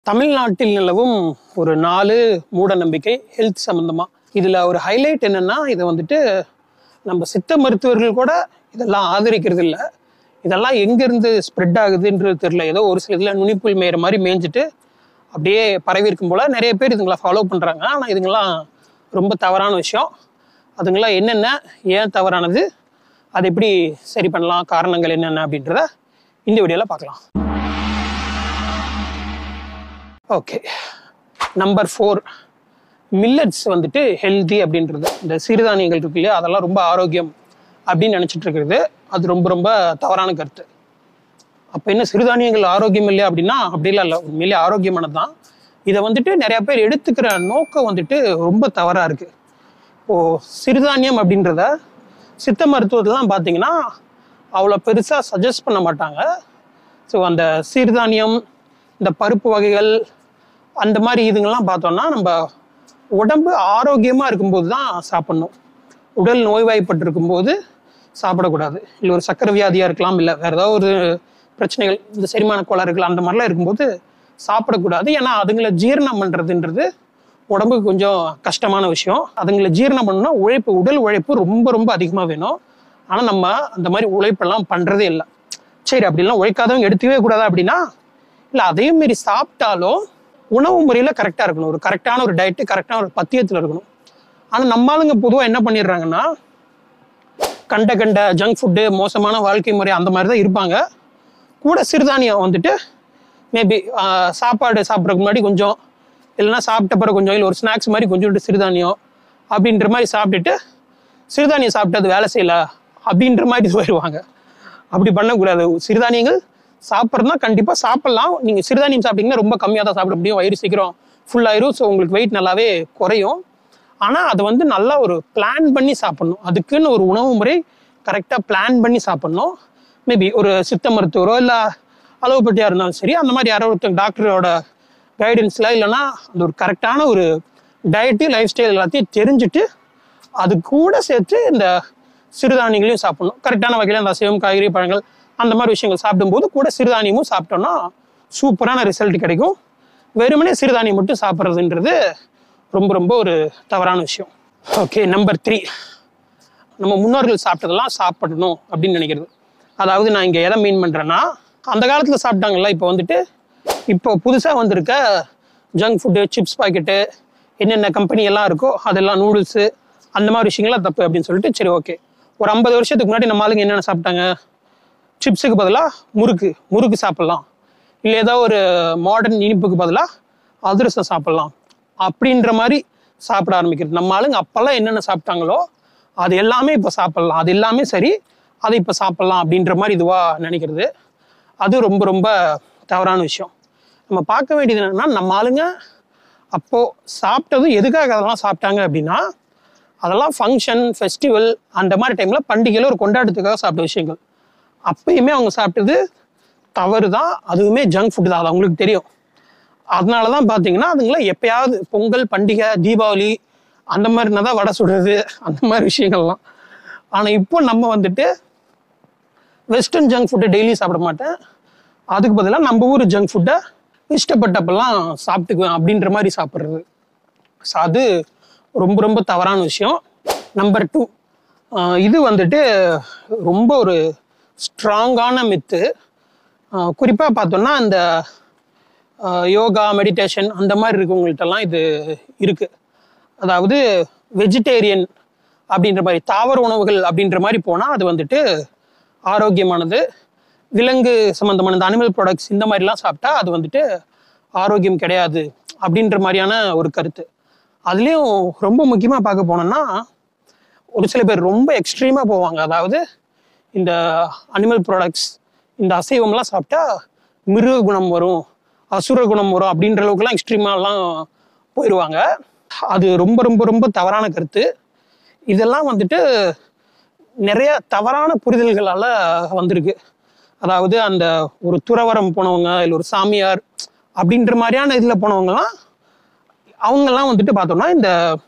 தமிழ்நாட்டில் நிலவும் ஒரு நாலு மூட நம்பிக்கை ஹெல்த் சம்மந்தமா இதில் ஒரு ஹைலைட் என்னன்னா இதை வந்துட்டு நம்ம சித்த மருத்துவர்கள் கூட இதெல்லாம் ஆதரிக்கிறது இல்லை இதெல்லாம் எங்கேருந்து ஸ்ப்ரெட் ஆகுதுன்றது தெரியல ஏதோ ஒரு சில இதில் நுனிப்புல் மேயிற மாதிரி மேய்ஞ்சிட்டு அப்படியே பரவி இருக்கும் போல நிறைய பேர் இதுங்களை ஃபாலோ பண்ணுறாங்க ஆனால் இதுங்கெல்லாம் ரொம்ப தவறான விஷயம் அதுங்களாம் என்னென்ன ஏன் தவறானது அதை எப்படி சரி பண்ணலாம் காரணங்கள் என்னென்ன அப்படின்றத இந்த வீடியோவில் பார்க்கலாம் ஓகே நம்பர் ஃபோர் மில்லட்ஸ் வந்துட்டு ஹெல்தி அப்படின்றது இந்த சிறுதானியங்கள் இருக்கு இல்லையா அதெல்லாம் ரொம்ப ஆரோக்கியம் அப்படின்னு நினச்சிட்டு இருக்கிறது அது ரொம்ப ரொம்ப தவறான கருத்து அப்போ என்ன சிறுதானியங்கள் ஆரோக்கியம் இல்லையா அப்படின்னா அப்படிலாம் இல்லை உண்மையிலே ஆரோக்கியமானது தான் இதை வந்துட்டு நிறைய பேர் எடுத்துக்கிற நோக்கம் வந்துட்டு ரொம்ப தவறாக இருக்குது இப்போ சிறுதானியம் அப்படின்றத சித்த மருத்துவத்திலாம் பார்த்தீங்கன்னா அவ்வளோ பெருசாக சஜஸ்ட் பண்ண மாட்டாங்க ஸோ அந்த சிறுதானியம் இந்த பருப்பு வகைகள் அந்த மாதிரி இதுங்கெல்லாம் பார்த்தோம்னா நம்ம உடம்பு ஆரோக்கியமாக இருக்கும்போது தான் சாப்பிட்ணும் உடல் நோய்வாய்ப்பட்டு இருக்கும்போது சாப்பிடக்கூடாது இல்லை ஒரு சக்கரை வியாதியாக இருக்கலாம் இல்லை வேறு ஏதாவது ஒரு பிரச்சனைகள் இந்த செரிமான கோளாறுகள் அந்த மாதிரிலாம் இருக்கும்போது சாப்பிடக்கூடாது ஏன்னா அதுங்களை ஜீரணம் பண்ணுறதுன்றது உடம்புக்கு கொஞ்சம் கஷ்டமான விஷயம் அதுங்களை ஜீரணம் பண்ணணும்னா உழைப்பு உடல் உழைப்பு ரொம்ப ரொம்ப அதிகமாக வேணும் ஆனால் நம்ம அந்த மாதிரி உழைப்பெல்லாம் பண்ணுறதே இல்லை சரி அப்படிலாம் உழைக்காதவங்க எடுத்துக்கவே கூடாதா அப்படின்னா இல்லை அதையும் மீறி சாப்பிட்டாலும் உணவு முறையில் கரெக்டாக இருக்கணும் ஒரு கரெக்டான ஒரு டயட்டு கரெக்டான ஒரு பத்தியத்தில் இருக்கணும் ஆனால் நம்ம ஆளுங்க பொதுவாக என்ன பண்ணிடுறாங்கன்னா கண்ட கண்ட ஜங்க் ஃபுட்டு மோசமான வாழ்க்கை முறை அந்த மாதிரி தான் இருப்பாங்க கூட சிறுதானியம் வந்துட்டு மேபி சாப்பாடு சாப்பிட்றதுக்கு முன்னாடி கொஞ்சம் இல்லைன்னா சாப்பிட்ட பிறகு கொஞ்சம் இல்லை ஒரு ஸ்நாக்ஸ் மாதிரி கொஞ்சோண்டு சிறுதானியம் அப்படின்ற மாதிரி சாப்பிட்டுட்டு சிறுதானியம் சாப்பிட்டு அது வேலை செய்யல அப்படின்ற மாதிரி போயிடுவாங்க அப்படி பண்ணக்கூடாது சிறுதானியங்கள் சாப்பிட்றதுனா கண்டிப்பாக சாப்பிட்லாம் நீங்கள் சிறுதானியம் சாப்பிட்டீங்கன்னா ரொம்ப கம்மியாக தான் சாப்பிட முடியும் வயிறு சீக்கிரம் full ஆயிரும் ஸோ உங்களுக்கு வெயிட் நல்லாவே குறையும் ஆனால் அதை வந்து நல்லா ஒரு பிளான் பண்ணி சாப்பிட்ணும் அதுக்குன்னு ஒரு உணவு முறை கரெக்டாக பிளான் பண்ணி சாப்பிட்ணும் மேபி ஒரு சித்த மருத்துவரோ இல்லை அலோபதியாக இருந்தாலும் சரி அந்த மாதிரி யாரோ ஒருத்தங்க டாக்டரோட கைடன்ஸில் இல்லைன்னா அந்த ஒரு கரெக்டான ஒரு டயட்டு லைஃப் ஸ்டைல் எல்லாத்தையும் தெரிஞ்சுட்டு அது கூட சேர்த்து இந்த சிறுதானியங்களையும் சாப்பிடணும் கரெக்டான வகையில் அந்த அசைவம் காய்கறி பழங்கள் அந்த மாதிரி விஷயங்கள் சாப்பிடும்போது கூட சிறுதானியமும் சாப்பிட்டோம்னா சூப்பரான ரிசல்ட் கிடைக்கும் வெறுமனே சிறுதானியம் மட்டும் சாப்பிட்றதுன்றது ரொம்ப ரொம்ப ஒரு தவறான விஷயம் ஓகே நம்பர் த்ரீ நம்ம முன்னோர்கள் சாப்பிட்டதெல்லாம் சாப்பிடணும் அப்படின்னு நினைக்கிறது அதாவது நான் இங்கே எதை மீன் பண்ணுறேன்னா அந்த காலத்தில் சாப்பிட்டாங்கல்ல இப்போ வந்துட்டு இப்போ புதுசாக வந்திருக்க ஜங்க் ஃபுட்டு சிப்ஸ் பாக்கெட்டு என்னென்ன கம்பெனி எல்லாம் இருக்கோ அதெல்லாம் நூடுல்ஸு அந்த மாதிரி விஷயங்கள்லாம் தப்பு அப்படின்னு சொல்லிட்டு சரி ஓகே ஒரு ஐம்பது வருஷத்துக்கு முன்னாடி நம்ம ஆளுங்க என்னென்ன சாப்பிட்டாங்க சிப்ஸுக்கு பதிலாக முறுக்கு முறுக்கு சாப்பிட்லாம் இல்லை ஏதோ ஒரு மாடர்ன் இனிப்புக்கு பதிலாக அதிரசம் சாப்பிட்லாம் அப்படின்ற மாதிரி சாப்பிட ஆரம்பிக்கிறது நம்ம ஆளுங்க அப்போல்லாம் என்னென்ன சாப்பிட்டாங்களோ அது எல்லாமே இப்போ சாப்பிட்லாம் அது எல்லாமே சரி அதை இப்போ சாப்பிட்லாம் அப்படின்ற மாதிரி இதுவாக நினைக்கிறது அது ரொம்ப ரொம்ப தவறான விஷயம் நம்ம பார்க்க வேண்டியது என்னன்னா நம்ம ஆளுங்க அப்போது சாப்பிட்டதும் எதுக்காக அதெல்லாம் சாப்பிட்டாங்க அப்படின்னா அதெல்லாம் ஃபங்க்ஷன் ஃபெஸ்டிவல் அந்த மாதிரி டைமில் பண்டிகையில் ஒரு கொண்டாட்டத்துக்காக சாப்பிட்ட விஷயங்கள் அப்பயுமே அவங்க சாப்பிட்டது தவறு தான் அதுவுமே ஜங்க் ஃபுட் தான் அது அவங்களுக்கு தெரியும் அதனால தான் பார்த்தீங்கன்னா அதுங்களாம் எப்பயாவது பொங்கல் பண்டிகை தீபாவளி அந்த மாதிரினா தான் வடை சுடுறது அந்த மாதிரி விஷயங்கள்லாம் ஆனால் இப்போ நம்ம வந்துட்டு வெஸ்டர்ன் ஜங்க் ஃபுட்டை டெய்லி சாப்பிட மாட்டேன் அதுக்கு பதிலாக நம்ம ஊர் ஜங்க் ஃபுட்டை இஷ்டப்பட்டப்பெல்லாம் சாப்பிட்டுக்குவேன் அப்படின்ற மாதிரி சாப்பிட்றது ஸோ அது ரொம்ப ரொம்ப தவறான விஷயம் நம்பர் டூ இது வந்துட்டு ரொம்ப ஒரு ஸ்ட்ராங்கான மித்து குறிப்பாக பார்த்தோம்னா அந்த ஆஹ் யோகா மெடிடேஷன் அந்த மாதிரி இருக்கவங்கள்ட்டெல்லாம் இது இருக்குது அதாவது வெஜிடேரியன் அப்படின்ற மாதிரி தாவர உணவுகள் அப்படின்ற மாதிரி போனால் அது வந்துட்டு ஆரோக்கியமானது விலங்கு சம்மந்தமான இந்த அனிமல் ப்ராடக்ட்ஸ் இந்த மாதிரிலாம் சாப்பிட்டா அது வந்துட்டு ஆரோக்கியம் கிடையாது அப்படின்ற மாதிரியான ஒரு கருத்து அதுலேயும் ரொம்ப முக்கியமாக பார்க்க போனோம்னா ஒரு சில பேர் ரொம்ப எக்ஸ்ட்ரீமாக போவாங்க அதாவது இந்த அனிமல் ப்ராடக்ட்ஸ் இந்த அசைவம்லாம் சாப்பிட்டா மிருக குணம் வரும் அசுர குணம் வரும் அப்படின்ற அளவுக்குலாம் எக்ஸ்ட்ரீமாலாம் போயிடுவாங்க அது ரொம்ப ரொம்ப ரொம்ப தவறான கருத்து இதெல்லாம் வந்துட்டு நிறைய தவறான புரிதல்களால் வந்திருக்கு அதாவது அந்த ஒரு துறவரம் போனவங்க இல்லை ஒரு சாமியார் அப்படின்ற மாதிரியான இதில் போனவங்கலாம் அவங்கெல்லாம் வந்துட்டு பார்த்தோம்னா இந்த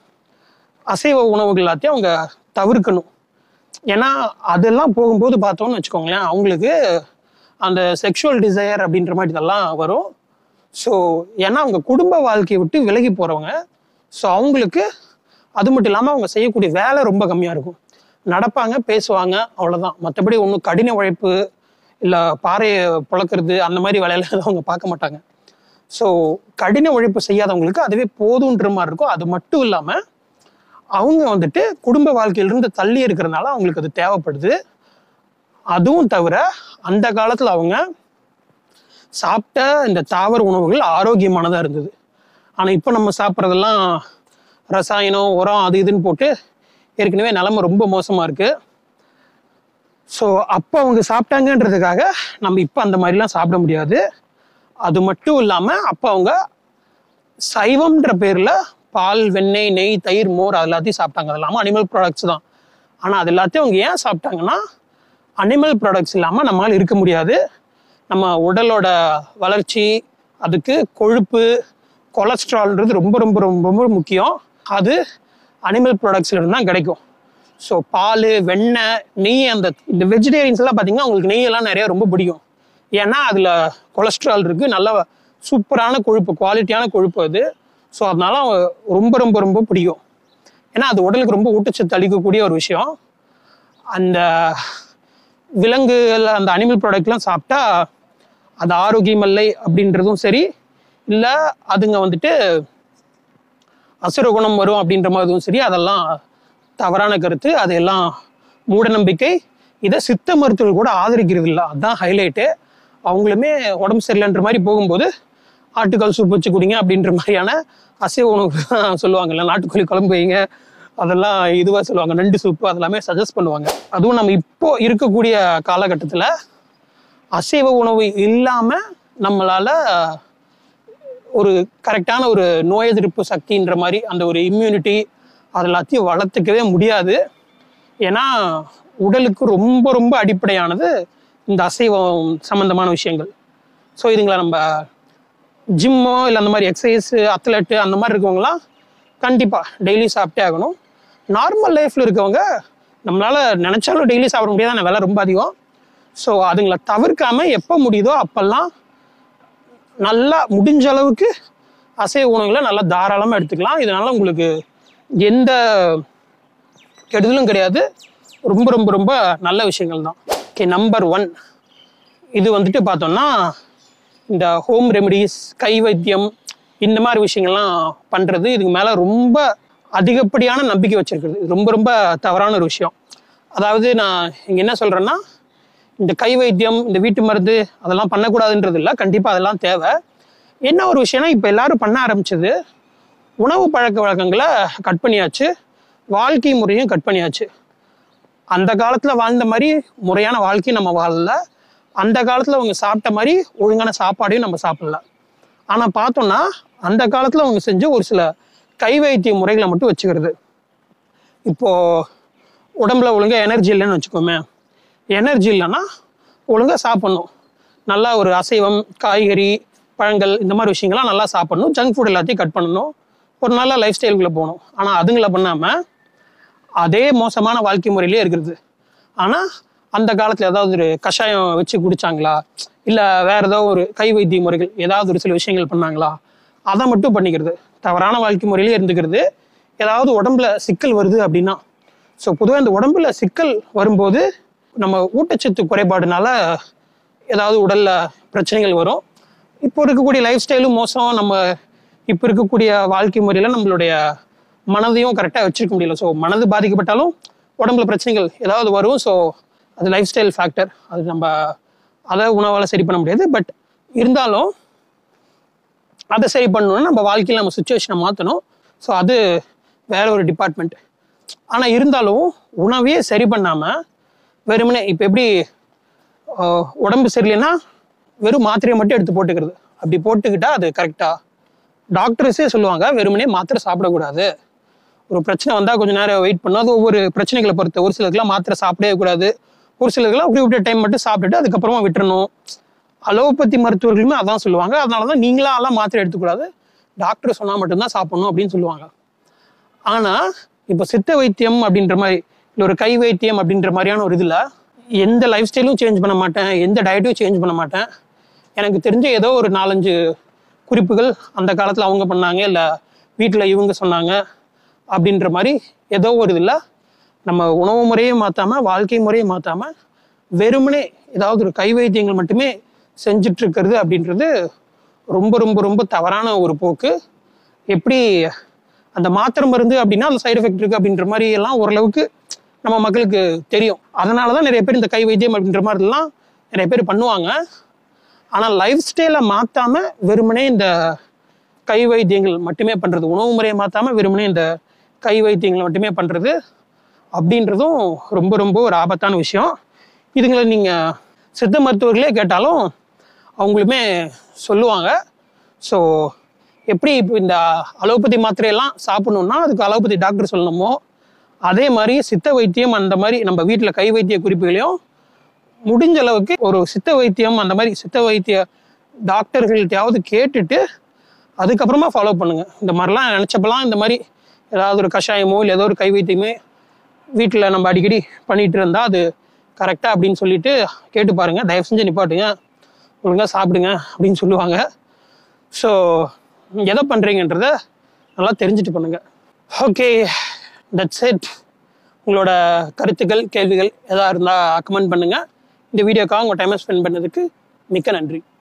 அசைவ உணவுகள் எல்லாத்தையும் அவங்க தவிர்க்கணும் ஏன்னா அதெல்லாம் போகும்போது பார்த்தோம்னு வச்சுக்கோங்களேன் அவங்களுக்கு அந்த செக்ஷுவல் டிசையர் அப்படின்ற மாதிரி இதெல்லாம் வரும் ஸோ ஏன்னா அவங்க குடும்ப வாழ்க்கையை விட்டு விலகி போகிறவங்க ஸோ அவங்களுக்கு அது மட்டும் இல்லாமல் அவங்க செய்யக்கூடிய வேலை ரொம்ப கம்மியாக இருக்கும் நடப்பாங்க பேசுவாங்க அவ்வளோதான் மற்றபடி ஒன்றும் கடின உழைப்பு இல்லை பாறையை புழக்கிறது அந்த மாதிரி வேலையெல்லாம் அவங்க பார்க்க மாட்டாங்க ஸோ கடின உழைப்பு செய்யாதவங்களுக்கு அதுவே போதுன்ற மாதிரி இருக்கும் அது மட்டும் இல்லாமல் அவங்க வந்துட்டு குடும்ப வாழ்க்கையிலிருந்து தள்ளி இருக்கிறனால அவங்களுக்கு அது தேவைப்படுது அதுவும் தவிர அந்த காலத்தில் அவங்க சாப்பிட்ட இந்த தாவர உணவுகள் ஆரோக்கியமானதாக இருந்தது ஆனால் இப்போ நம்ம சாப்பிட்றதெல்லாம் ரசாயனம் உரம் அது இதுன்னு போட்டு ஏற்கனவே நிலமை ரொம்ப மோசமாக இருக்குது ஸோ அப்போ அவங்க சாப்பிட்டாங்கன்றதுக்காக நம்ம இப்போ அந்த மாதிரிலாம் சாப்பிட முடியாது அது மட்டும் இல்லாமல் அப்போ அவங்க சைவம்ன்ற பேரில் பால் வெண்ணெய் நெய் தயிர் மோர் அது எல்லாத்தையும் சாப்பிட்டாங்க அது இல்லாமல் அனிமல் ப்ராடக்ட்ஸ் தான் ஆனால் அது எல்லாத்தையும் அவங்க ஏன் சாப்பிட்டாங்கன்னா அனிமல் ப்ராடக்ட்ஸ் இல்லாமல் நம்மளால் இருக்க முடியாது நம்ம உடலோட வளர்ச்சி அதுக்கு கொழுப்பு கொலஸ்ட்ரால்ன்றது ரொம்ப ரொம்ப ரொம்ப ரொம்ப முக்கியம் அது அனிமல் ப்ராடக்ட்ஸ்ல இருந்து தான் கிடைக்கும் ஸோ பால் வெண்ணெய் நெய் அந்த இந்த வெஜிடேரியன்ஸ் எல்லாம் பார்த்தீங்கன்னா உங்களுக்கு நெய் எல்லாம் நிறைய ரொம்ப பிடிக்கும் ஏன்னா அதில் கொலஸ்ட்ரால் இருக்கு நல்ல சூப்பரான கொழுப்பு குவாலிட்டியான கொழுப்பு அது ஸோ அதனால அவங்க ரொம்ப ரொம்ப ரொம்ப பிடிக்கும் ஏன்னா அது உடலுக்கு ரொம்ப ஊட்டச்சத்து அளிக்கக்கூடிய ஒரு விஷயம் அந்த விலங்குகள் அந்த அனிமல் ப்ராடக்ட்லாம் சாப்பிட்டா அது ஆரோக்கியம் இல்லை அப்படின்றதும் சரி இல்லை அதுங்க வந்துட்டு அசுர குணம் வரும் அப்படின்ற மாதிரியும் சரி அதெல்லாம் தவறான கருத்து அதையெல்லாம் மூடநம்பிக்கை இதை சித்த மருத்துவர்கள் கூட ஆதரிக்கிறது இல்லை அதுதான் ஹைலைட்டு அவங்களுமே உடம்பு சரியில்லைன்ற மாதிரி போகும்போது ஆட்டுக்கால் சூப் வச்சு குடிங்க அப்படின்ற மாதிரியான அசைவ உணவு தான் சொல்லுவாங்கல்ல நாட்டுக்கோழி குழம்பு வைங்க அதெல்லாம் இதுவாக சொல்லுவாங்க நண்டு சூப்பு அதெல்லாமே சஜஸ்ட் பண்ணுவாங்க அதுவும் நம்ம இப்போ இருக்கக்கூடிய காலகட்டத்தில் அசைவ உணவு இல்லாமல் நம்மளால ஒரு கரெக்டான ஒரு நோய் எதிர்ப்பு சக்தின்ற மாதிரி அந்த ஒரு இம்யூனிட்டி அது எல்லாத்தையும் வளர்த்துக்கவே முடியாது ஏன்னா உடலுக்கு ரொம்ப ரொம்ப அடிப்படையானது இந்த அசைவம் சம்பந்தமான விஷயங்கள் ஸோ இதுங்களை நம்ம ஜிம்மோ இல்லை அந்த மாதிரி எக்ஸசைஸ் அத்லெட்டு அந்த மாதிரி இருக்கவங்களாம் கண்டிப்பாக டெய்லி சாப்பிட்டே ஆகணும் நார்மல் லைஃப்பில் இருக்கவங்க நம்மளால நினச்சாலும் டெய்லி சாப்பிட முடியாது விலை ரொம்ப அதிகம் ஸோ அதுங்களை தவிர்க்காம எப்போ முடியுதோ அப்பெல்லாம் நல்லா முடிஞ்ச அளவுக்கு அசைவ உணவுகளை நல்லா தாராளமாக எடுத்துக்கலாம் இதனால உங்களுக்கு எந்த கெடுதலும் கிடையாது ரொம்ப ரொம்ப ரொம்ப நல்ல விஷயங்கள் தான் ஓகே நம்பர் ஒன் இது வந்துட்டு பார்த்தோம்னா இந்த ஹோம் ரெமெடிஸ் கை வைத்தியம் இந்த மாதிரி விஷயங்கள்லாம் பண்ணுறது இதுக்கு மேலே ரொம்ப அதிகப்படியான நம்பிக்கை வச்சிருக்கிறது இது ரொம்ப ரொம்ப தவறான ஒரு விஷயம் அதாவது நான் இங்கே என்ன சொல்கிறேன்னா இந்த கை வைத்தியம் இந்த வீட்டு மருந்து அதெல்லாம் பண்ணக்கூடாதுன்றது இல்லை கண்டிப்பாக அதெல்லாம் தேவை என்ன ஒரு விஷயம்னா இப்போ எல்லாரும் பண்ண ஆரம்பிச்சது உணவு பழக்க வழக்கங்களை கட் பண்ணியாச்சு வாழ்க்கை முறையும் கட் பண்ணியாச்சு அந்த காலத்தில் வாழ்ந்த மாதிரி முறையான வாழ்க்கையை நம்ம வாழல அந்த காலத்தில் அவங்க சாப்பிட்ட மாதிரி ஒழுங்கான சாப்பாடையும் நம்ம சாப்பிடல ஆனால் பார்த்தோம்னா அந்த காலத்தில் அவங்க செஞ்ச ஒரு சில கை வைத்திய முறைகளை மட்டும் வச்சுக்கிறது இப்போ உடம்புல ஒழுங்கா எனர்ஜி இல்லைன்னு வச்சுக்கோமே எனர்ஜி இல்லைன்னா ஒழுங்கா சாப்பிடணும் நல்லா ஒரு அசைவம் காய்கறி பழங்கள் இந்த மாதிரி விஷயங்கள்லாம் நல்லா சாப்பிடணும் ஜங்க் ஃபுட் எல்லாத்தையும் கட் பண்ணணும் ஒரு நல்ல லைஃப் ஸ்டைலுக்குள்ளே போகணும் ஆனால் அதுங்களை பண்ணாமல் அதே மோசமான வாழ்க்கை முறையிலே இருக்கிறது ஆனால் அந்த காலத்தில் ஏதாவது ஒரு கஷாயம் வச்சு குடிச்சாங்களா இல்லை வேற ஏதோ ஒரு கை வைத்திய முறைகள் ஏதாவது ஒரு சில விஷயங்கள் பண்ணாங்களா அதை மட்டும் பண்ணிக்கிறது தவறான வாழ்க்கை முறையிலே இருந்துக்கிறது ஏதாவது உடம்புல சிக்கல் வருது அப்படின்னா ஸோ பொதுவாக இந்த உடம்புல சிக்கல் வரும்போது நம்ம ஊட்டச்சத்து குறைபாடுனால ஏதாவது உடல்ல பிரச்சனைகள் வரும் இப்போ இருக்கக்கூடிய லைஃப் ஸ்டைலும் மோசம் நம்ம இப்போ இருக்கக்கூடிய வாழ்க்கை முறையில நம்மளுடைய மனதையும் கரெக்டாக வச்சிருக்க முடியல ஸோ மனது பாதிக்கப்பட்டாலும் உடம்புல பிரச்சனைகள் ஏதாவது வரும் ஸோ அது லைஃப் ஸ்டைல் ஃபேக்டர் அது நம்ம அதை உணவால் சரி பண்ண முடியாது பட் இருந்தாலும் அதை சரி பண்ணணும்னா நம்ம வாழ்க்கையில் நம்ம சுச்சுவேஷனை மாற்றணும் ஸோ அது வேற ஒரு டிபார்ட்மெண்ட் ஆனால் இருந்தாலும் உணவையே சரி பண்ணாமல் வெறுமனே இப்போ எப்படி ஆஹ், உடம்பு சரியில்லைன்னா வெறும் மாத்திரையை மட்டும் எடுத்து போட்டுக்கிறது அப்படி போட்டுக்கிட்டா அது கரெக்டாக டாக்டர்ஸே சொல்லுவாங்க வெறுமனே மாத்திரை சாப்பிடக்கூடாது ஒரு பிரச்சனை வந்தால் கொஞ்ச நேரம் வெயிட் பண்ணணும் அது ஒவ்வொரு பிரச்சனைகளை பொறுத்து ஒரு சிலருக்குலாம் மாத்திரை சாப்பிடவே கூடாது ஒரு சிலருக்குலாம் குறிப்பிட்ட டைம் மட்டும் சாப்பிட்டுட்டு அதுக்கப்புறமா விட்டுறணும் அலோபதி மருத்துவர்களுமே அதான் சொல்லுவாங்க அதனால தான் நீங்களா எல்லாம் மாத்திரை எடுத்துக்கூடாது டாக்டர் சொன்னால் மட்டும்தான் சாப்பிடணும் அப்படின்னு சொல்லுவாங்க ஆனால் இப்போ சித்த வைத்தியம் அப்படின்ற மாதிரி இல்லை ஒரு கை வைத்தியம் அப்படின்ற மாதிரியான ஒரு இதில் எந்த லைஃப் ஸ்டைலும் சேஞ்ச் பண்ண மாட்டேன் எந்த டயட்டும் சேஞ்ச் பண்ண மாட்டேன் எனக்கு தெரிஞ்ச ஏதோ ஒரு நாலஞ்சு குறிப்புகள் அந்த காலத்தில் அவங்க பண்ணாங்க இல்லை வீட்டில் இவங்க சொன்னாங்க அப்படின்ற மாதிரி ஏதோ ஒரு இதில் நம்ம உணவு முறையை மாற்றாமல் வாழ்க்கை முறையை மாற்றாமல் வெறுமனே ஏதாவது ஒரு கை வைத்தியங்கள் மட்டுமே செஞ்சுட்டு இருக்கிறது அப்படின்றது ரொம்ப ரொம்ப ரொம்ப தவறான ஒரு போக்கு எப்படி அந்த மாத்திரை மருந்து அப்படின்னா அந்த சைடு எஃபெக்ட் இருக்கு அப்படின்ற மாதிரி எல்லாம் ஓரளவுக்கு நம்ம மக்களுக்கு தெரியும் அதனால தான் நிறைய பேர் இந்த கை வைத்தியம் அப்படின்ற மாதிரிலாம் நிறைய பேர் பண்ணுவாங்க ஆனால் லைஃப் ஸ்டைலை மாற்றாம வெறுமனே இந்த கை வைத்தியங்கள் மட்டுமே பண்ணுறது உணவு முறையை மாற்றாம வெறுமனே இந்த கை வைத்தியங்களை மட்டுமே பண்ணுறது அப்படின்றதும் ரொம்ப ரொம்ப ஒரு ஆபத்தான விஷயம் இதுங்களை நீங்கள் சித்த மருத்துவர்களே கேட்டாலும் அவங்களுமே சொல்லுவாங்க ஸோ எப்படி இப்போ இந்த அலோபதி மாத்திரையெல்லாம் சாப்பிடணும்னா அதுக்கு அலோபதி டாக்டர் சொல்லணுமோ அதே மாதிரி சித்த வைத்தியம் அந்த மாதிரி நம்ம வீட்டில் கை வைத்திய குறிப்புகளையும் முடிஞ்ச அளவுக்கு ஒரு சித்த வைத்தியம் அந்த மாதிரி சித்த வைத்திய டாக்டர்கள்ட்டையாவது கேட்டுட்டு அதுக்கப்புறமா ஃபாலோ பண்ணுங்க இந்த மாதிரிலாம் நினச்சப்பெல்லாம் இந்த மாதிரி ஏதாவது ஒரு கஷாயமோ இல்லை ஏதோ ஒரு கை வைத்தியமே வீட்டில் நம்ம அடிக்கடி பண்ணிட்டு இருந்தா அது கரெக்டா அப்படின்னு சொல்லிட்டு கேட்டு பாருங்க தயவு செஞ்சு நிப்பாட்டுங்க ஒழுங்கா சாப்பிடுங்க அப்படின்னு சொல்லுவாங்க ஸோ எதை பண்ணுறீங்கன்றத நல்லா தெரிஞ்சுட்டு பண்ணுங்க ஓகே தட்ஸ் இட் உங்களோட கருத்துக்கள் கேள்விகள் எதாக இருந்தால் கமெண்ட் பண்ணுங்க இந்த வீடியோக்காக உங்கள் டைமை ஸ்பெண்ட் பண்ணதுக்கு மிக்க நன்றி